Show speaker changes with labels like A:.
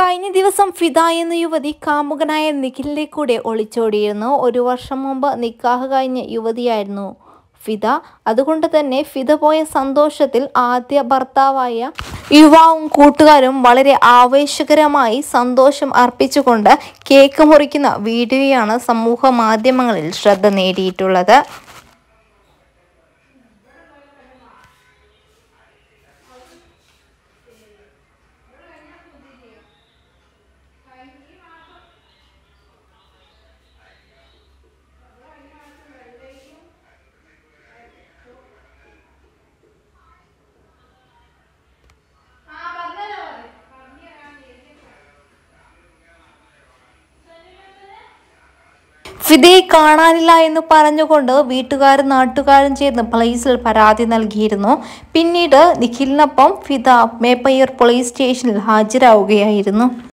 A: കഴിഞ്ഞ ദിവസം ഫിദ എന്ന യുവതി കാമുകനായ നിഖിലിന്റെ കൂടെ ഒളിച്ചോടിയിരുന്നു ഒരു വർഷം മുമ്പ് നിക്കാഹ് കഴിഞ്ഞ യുവതിയായിരുന്നു ഫിദ അതുകൊണ്ട് തന്നെ ഫിദ പോയ സന്തോഷത്തിൽ ആദ്യ ഭർത്താവായ യുവാവും കൂട്ടുകാരും വളരെ ആവേശകരമായി സന്തോഷം അർപ്പിച്ചുകൊണ്ട് കേക്ക് മുറിക്കുന്ന വീഡിയോയാണ് സമൂഹ മാധ്യമങ്ങളിൽ ശ്രദ്ധ നേടിയിട്ടുള്ളത് ഫിദയെ കാണാനില്ല എന്ന് പറഞ്ഞുകൊണ്ട് വീട്ടുകാരും നാട്ടുകാരും ചേർന്ന് പോലീസിൽ പരാതി നൽകിയിരുന്നു പിന്നീട് നിഖിലിനൊപ്പം ഫിദ മേപ്പയ്യൂർ പോലീസ് സ്റ്റേഷനിൽ ഹാജരാവുകയായിരുന്നു